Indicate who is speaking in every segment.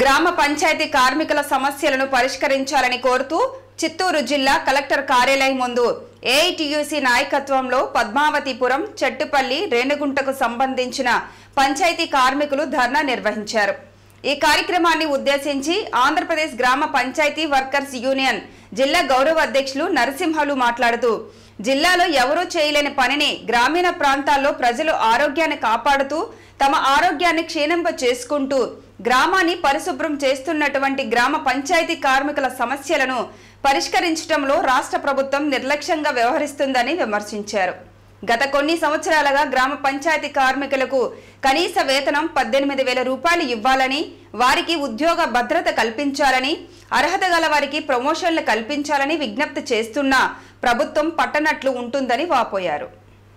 Speaker 1: గ్రామ పంచాయతీ కార్మికుల సమస్యలను పరిష్కరించాలని కోరుతూ చిత్తూరు జిల్లా కలెక్టర్ కార్యాలయం ముందు ఏఐటియుసి నాయకత్వంలో పద్మావతిపురం చెట్టుపల్లి రేణుగుంటకు సంబంధించిన పంచాయతీ కార్మికులు ధర్నా నిర్వహించారు ఈ కార్యక్రమాన్ని ఉద్దేశించి ఆంధ్రప్రదేశ్ గ్రామ పంచాయతీ వర్కర్స్ యూనియన్ జిల్లా గౌరవ అధ్యక్షులు నరసింహలు మాట్లాడుతూ జిల్లాలో ఎవరూ చేయలేని పనిని గ్రామీణ ప్రాంతాల్లో ప్రజలు ఆరోగ్యాన్ని కాపాడుతూ తమ ఆరోగ్యాన్ని క్షీణింప చేసుకుంటూ గ్రామాన్ని పరిశుభ్రం చేస్తున్నటువంటి గ్రామ పంచాయతీ కార్మికుల సమస్యలను పరిష్కరించడంలో రాష్ట్ర ప్రభుత్వం నిర్లక్ష్యంగా వ్యవహరిస్తుందని విమర్శించారు గత కొన్ని సంవత్సరాలుగా గ్రామ పంచాయతీ కార్మికులకు కనీస వేతనం పద్దెనిమిది వేల రూపాయలు ఇవ్వాలని వారికి ఉద్యోగ భద్రత కల్పించాలని అర్హత గల వారికి ప్రమోషన్లు కల్పించాలని విజ్ఞప్తి చేస్తున్నా ప్రభుత్వం పట్టనట్లు ఉంటుందని వాపోయారు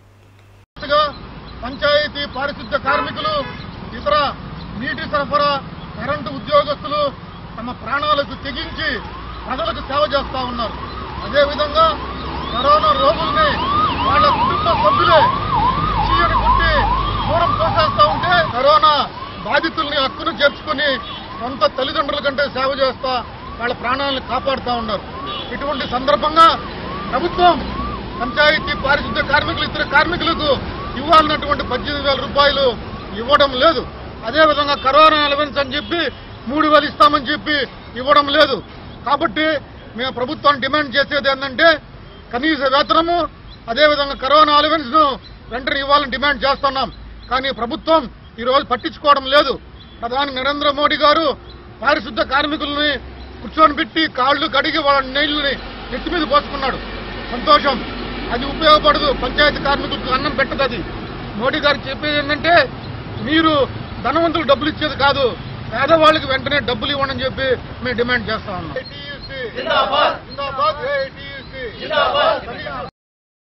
Speaker 2: గా పంచాయతీ పారిశుద్ధ్య కార్మికులు ఇతర నీటి సరఫరా కరెంటు ఉద్యోగస్తులు తమ ప్రాణాలకు తెగించి ప్రజలకు సేవ చేస్తా ఉన్నారు అదేవిధంగా కరోనా రోగుల్ని వాళ్ళ కుటుంబ సభ్యులే చీయని కొట్టి దూరం తోసేస్తా ఉంటే కరోనా బాధితుల్ని హక్కును చేర్చుకుని సొంత తల్లిదండ్రుల కంటే సేవ చేస్తా వాళ్ళ ప్రాణాలను కాపాడుతా ఉన్నారు ఇటువంటి సందర్భంగా ప్రభుత్వం పంచాయతీ పారిశుద్ధ్య కార్మికులు ఇతర కార్మికులకు ఇవ్వాలన్నటువంటి పద్దెనిమిది వేల రూపాయలు ఇవ్వడం లేదు అదేవిధంగా కరోనా అలవెన్స్ అని చెప్పి మూడు వేలు ఇస్తామని చెప్పి ఇవ్వడం లేదు కాబట్టి మేము ప్రభుత్వాన్ని డిమాండ్ చేసేది ఏంటంటే కనీస వేతనము అదేవిధంగా కరోనా అలవెన్స్ ను వెంటనే ఇవ్వాలని డిమాండ్ చేస్తున్నాం కానీ ప్రభుత్వం ఈ రోజు పట్టించుకోవడం లేదు ప్రధాని నరేంద్ర మోడీ గారు పారిశుద్ధ కార్మికుల్ని కూర్చొని పెట్టి కాళ్ళు కడిగి వాళ్ళ నీళ్లని నెత్తి మీద పోసుకున్నాడు సంతోషం అది ఉపయోగపడదు పంచాయతీ కార్మికులకు అన్నం పెట్టదు అది మోడీ గారు చెప్పేది ఏంటంటే మీరు ధనవంతులు డబ్బులు ఇచ్చేది కాదు పేదవాళ్ళకి వెంటనే డబ్బులు ఇవ్వండి అని చెప్పి మేము డిమాండ్ చేస్తా ఉన్నాం జిందాబాద్ జిందాబాద్